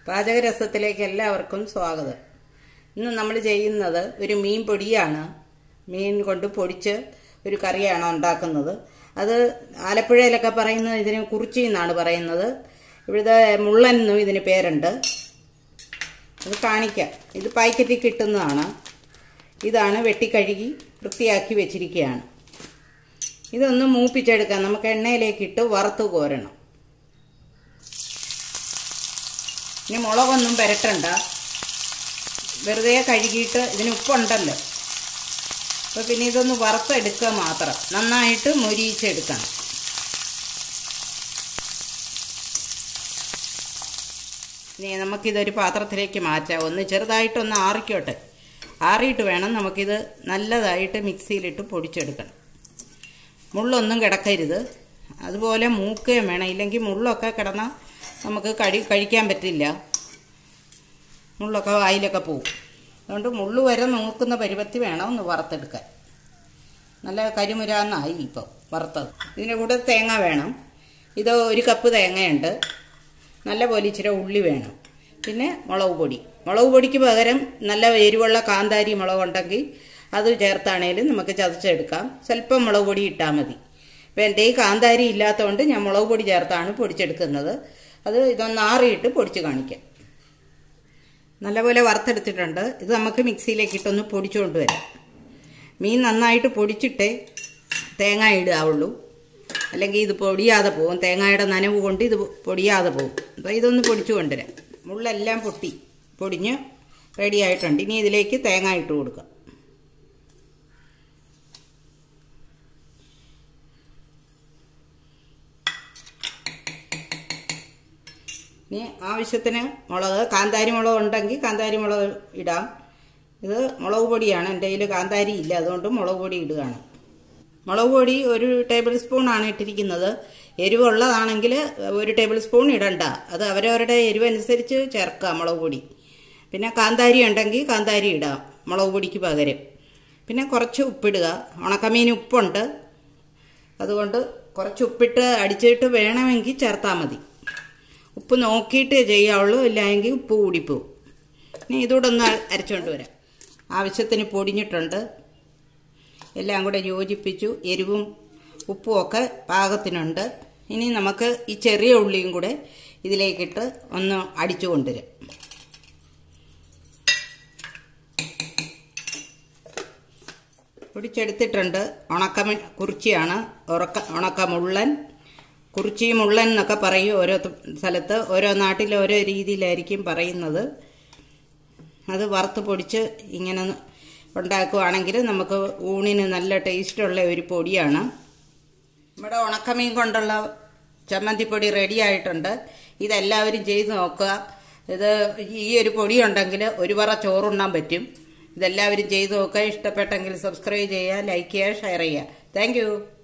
പാചകരസത്തിലേക്ക് എല്ലാവർക്കും സ്വാഗതം ഇന്ന് നമ്മൾ ചെയ്യുന്നത് ഒരു മീൻ പൊടിയാണ് മീൻ കൊണ്ട് പൊടിച്ച് ഒരു കറിയാണ് ഉണ്ടാക്കുന്നത് അത് ആലപ്പുഴയിലൊക്കെ പറയുന്നത് ഇതിന് കുറിച്ചി എന്നാണ് പറയുന്നത് ഇവിടുത്തെ മുള്ളൻ എന്നും ഇതിന് പേരുണ്ട് ഇത് കാണിക്കാം ഇത് പാക്കറ്റിൽ കിട്ടുന്നതാണ് ഇതാണ് വെട്ടിക്കഴുകി വൃത്തിയാക്കി വെച്ചിരിക്കുകയാണ് ഇതൊന്ന് മൂപ്പിച്ചെടുക്കാം നമുക്ക് എണ്ണയിലേക്ക് ഇട്ട് വറുത്ത് കോരണം ഇനി മുളകൊന്നും പുരട്ടണ്ട വെറുതെ കഴുകിയിട്ട് ഇതിന് ഉപ്പുണ്ടല്ലോ അപ്പോൾ പിന്നെ ഇതൊന്ന് വറുത്തെടുക്കുക മാത്രം നന്നായിട്ട് മൊരിയിച്ചെടുക്കണം ഇനി നമുക്കിതൊരു പാത്രത്തിലേക്ക് മാറ്റാം ഒന്ന് ചെറുതായിട്ടൊന്ന് ആറിക്കോട്ടെ ആറിയിട്ട് വേണം നമുക്കിത് നല്ലതായിട്ട് മിക്സിയിലിട്ട് പൊടിച്ചെടുക്കണം മുള്ളൊന്നും കിടക്കരുത് അതുപോലെ മൂക്കുകയും വേണം ഇല്ലെങ്കിൽ മുള്ളൊക്കെ കിടന്നാൽ നമുക്ക് കഴി കഴിക്കാൻ പറ്റില്ല മുള്ളൊക്കെ വായിലൊക്കെ പോവും അതുകൊണ്ട് മുള്ളു വരെ നോക്കുന്ന പരുവത്തി വേണം ഒന്ന് വറുത്തെടുക്കാൻ നല്ല കരിമുരാന്നായി ഇപ്പോൾ വറുത്തത് ഇതിൻ്റെ കൂടെ തേങ്ങ വേണം ഇത് ഒരു കപ്പ് തേങ്ങയുണ്ട് നല്ല പോലെ ഇച്ചിരി ഉള്ളി വേണം പിന്നെ മുളക് പൊടി മുളക് പൊടിക്ക് പകരം നല്ല എരിവുള്ള കാന്താരി മുളകുണ്ടെങ്കിൽ അത് ചേർത്താണേലും നമുക്ക് ചതച്ചെടുക്കാം സ്വല്പം മുളക് പൊടി ഇട്ടാൽ മതി ഇപ്പം എൻ്റെ ഈ കാന്താരി ഇല്ലാത്തതുകൊണ്ട് ഞാൻ മുളക് പൊടി ചേർത്താണ് പൊടിച്ചെടുക്കുന്നത് അത് ഇതൊന്ന് ആറിയിട്ട് പൊടിച്ച് കാണിക്കാം നല്ലപോലെ വറുത്തെടുത്തിട്ടുണ്ട് ഇത് നമുക്ക് മിക്സിയിലേക്ക് ഇട്ടൊന്ന് പൊടിച്ചുകൊണ്ട് വരാം മീൻ നന്നായിട്ട് പൊടിച്ചിട്ടേ തേങ്ങ ഇടാവുള്ളൂ അല്ലെങ്കിൽ ഇത് പൊടിയാതെ പോകും തേങ്ങയുടെ നനവ് കൊണ്ട് ഇത് പൊടിയാതെ പോകും അപ്പോൾ ഇതൊന്ന് പൊടിച്ചു കൊണ്ടുവരാം മുള്ളെല്ലാം പൊട്ടി പൊടിഞ്ഞ് റെഡി ആയിട്ടുണ്ട് ഇനി ഇതിലേക്ക് തേങ്ങ ഇട്ട് കൊടുക്കാം ഇനി ആവശ്യത്തിന് മുളക് കാന്താരി മുളക് ഉണ്ടെങ്കിൽ കാന്താരി മുളക് ഇടാം ഇത് മുളക് പൊടിയാണ് എൻ്റെ കയ്യിൽ കാന്താരി ഇല്ല അതുകൊണ്ട് മുളക് പൊടി ഇടുകയാണ് മുളക് പൊടി ഒരു ടേബിൾ സ്പൂണാണ് ഇട്ടിരിക്കുന്നത് എരിവുള്ളതാണെങ്കിൽ ഒരു ടേബിൾ സ്പൂൺ ഇടണ്ട അത് അവരവരുടെ എരിവനുസരിച്ച് ചേർക്കാം മുളക് പൊടി പിന്നെ കാന്താരി ഉണ്ടെങ്കിൽ കാന്താരി ഇടാം മുളക് പൊടിക്ക് പകരം പിന്നെ കുറച്ച് ഉപ്പിടുക ഉണക്കമീൻ ഉപ്പുണ്ട് അതുകൊണ്ട് കുറച്ച് ഉപ്പിട്ട് അടിച്ചിട്ട് വേണമെങ്കിൽ ചേർത്താൽ മതി ഉപ്പ് നോക്കിയിട്ട് ചെയ്യാവുള്ളൂ ഇല്ലെങ്കിൽ ഉപ്പ് കൂടിപ്പോവും ഇനി ഇതൂടെ ഒന്ന് അരച്ചുകൊണ്ട് വരാം ആവശ്യത്തിന് പൊടിഞ്ഞിട്ടുണ്ട് എല്ലാം കൂടെ യോജിപ്പിച്ചു എരിവും ഉപ്പും ഒക്കെ പാകത്തിനുണ്ട് ഇനി നമുക്ക് ഈ ചെറിയ ഉള്ളിയും കൂടെ ഇതിലേക്കിട്ട് ഒന്ന് അടിച്ചു കൊണ്ടുവരാം പൊടിച്ചെടുത്തിട്ടുണ്ട് ഉണക്ക കുറിച്ചിയാണ് ഉറക്ക ഉണക്ക മുള്ളൻ കുറിച്ചി മുള്ളൻ എന്നൊക്കെ പറയും ഓരോ സ്ഥലത്ത് ഓരോ നാട്ടിൽ ഓരോ രീതിയിലായിരിക്കും പറയുന്നത് അത് വറുത്ത് പൊടിച്ച് ഇങ്ങനെ ഉണ്ടാക്കുവാണെങ്കിൽ നമുക്ക് ഊണിന് നല്ല ടേസ്റ്റുള്ള ഒരു പൊടിയാണ് നമ്മുടെ ഉണക്കമീൻ കൊണ്ടുള്ള ചമ്മന്തിപ്പൊടി റെഡി ആയിട്ടുണ്ട് ഇതെല്ലാവരും ചെയ്ത് നോക്കുക ഇത് ഈ ഒരു പൊടി ഉണ്ടെങ്കിൽ ഒരു പറ ചോറുണ്ണാൻ പറ്റും ഇതെല്ലാവരും ചെയ്ത് നോക്കുക ഇഷ്ടപ്പെട്ടെങ്കിൽ സബ്സ്ക്രൈബ് ചെയ്യുക ലൈക്ക് ചെയ്യുക ഷെയർ ചെയ്യുക താങ്ക്